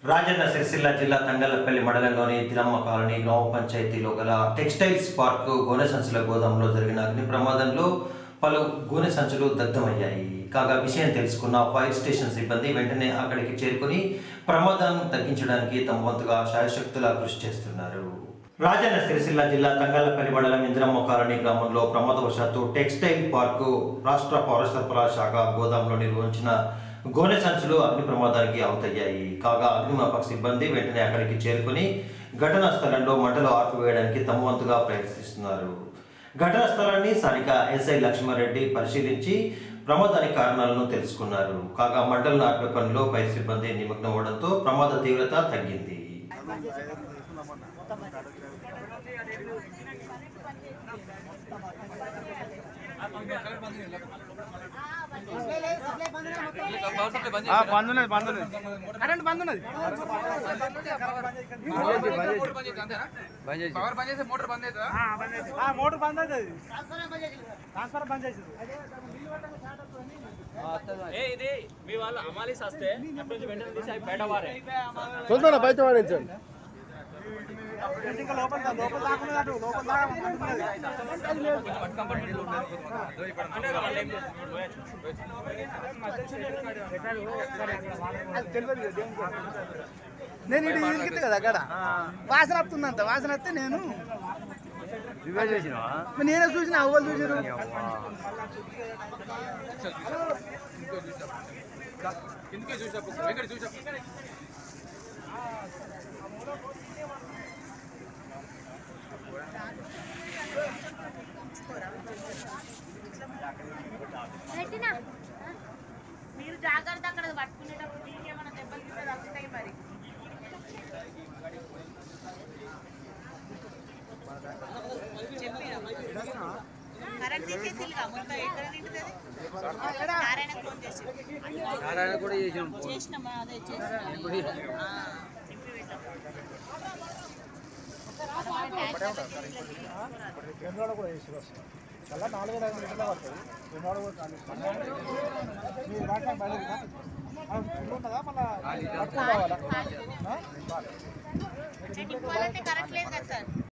రాజన్న సిరిసిల్ల జిల్లా తంగలపల్లి మండలంలోని తిరమ్మ కాలనీ గ్రామ పంచాయతీలో గల టెక్స్టైల్స్ పార్క్ గోనె సంచుల గోదాంలో జరిగిన అగ్ని ప్రమాదంలో పలు గోనె సంచులు దగ్ధమయ్యాయి కాగా విషయం తెలుసుకున్న ఫైర్ స్టేషన్ సిబ్బంది వెంటనే అక్కడికి చేరుకుని ప్రమాదాన్ని తగ్గించడానికి తమ వంతుగా శాయశక్తులా కృషి చేస్తున్నారు రాజన్న సిరిసిల్ల జిల్లా తంగలపల్లి మండలం ఇంద్రమ్మ కాలనీ గ్రామంలో ప్రమాదవశాత్తు టెక్స్టైల్ పార్కు రాష్ట్ర పౌర సరఫరా శాఖ గోదాంలో నిర్వహించిన గోనె సంచులు అగ్ని ప్రమాదానికి అవుతయ్యాయి కాగా అగ్నిమాపక సిబ్బంది వెంటనే అక్కడికి చేరుకుని ఘటనా స్థలంలో మంటలు ఆర్పివేయడానికి తమ వంతుగా ప్రయత్నిస్తున్నారు ఘటనా స్థలాన్ని స్థానిక ఎస్ఐ లక్ష్మారెడ్డి పరిశీలించి ప్రమాదానికి కారణాలను తెలుసుకున్నారు కాగా మంటలను ఆర్పే పనిలో పై సిబ్బంది నిమగ్నం అవడంతో ప్రమాద తీవ్రత తగ్గింది బంద్ ఉన్నది బంద్ ఉన్నది కరెంట్ బంద్ ఉన్నది పవర్ బంద్ చేస్తే మోటార్ బంద్ అవుతుందా ఆ, మోటార్ బంద్ అవుతుంది ట్రాన్స్ఫర్ బంద్ చేసింది ఏ ఇది మీ వాళ్ళు అమాలీస్ వస్తే అటు నుంచి వెంటనే తీసి అవి బయట వారే తొందర బయట పడించండి ఇంకా లోపల దా- లోపల దాకా అటు లోపల దాకా ఉన్నది. అంటే వాళ్ళు ఏం అది తెలియదు కదా, దేవునికి నేను ఇటు ఇరికితే కదా అక్కడ వాసన వస్తుందంత వాసన వస్తే నేను మరి నేనే చూసిన అవ్వలు చూసారు కిందకే చూసినప్పుడు వెంకట చూసినప్పుడు పెట్టినా మీరు జాగ్రత్త అక్కడ పట్టుకునేటప్పుడు మీకేమైనా దెబ్బలు గిట్ల తగ్గుతాయి మరి కరెంట్ తీసేసిల్లుగా మొత్తం ఎక్కడ నిండుతుంది నారాయణ ఫోన్ చేసి నారాయణ కూడా చేసినాం చేసినామా అదే చేసినా ఆ, నింపి పెట్టాం. వెనువాడ కూడా వేసి వస్తుంది అలా నాలుగు వేల ఐదు గంటల పడుతుంది వెనువాడ కూడా చాలు మీరు వాటిని బయలుదేరి ఉంటుందా మళ్ళీ పట్టుకొని రావాలా ఆ? నింపాలంటే కరెంట్ లేదు కదా సార్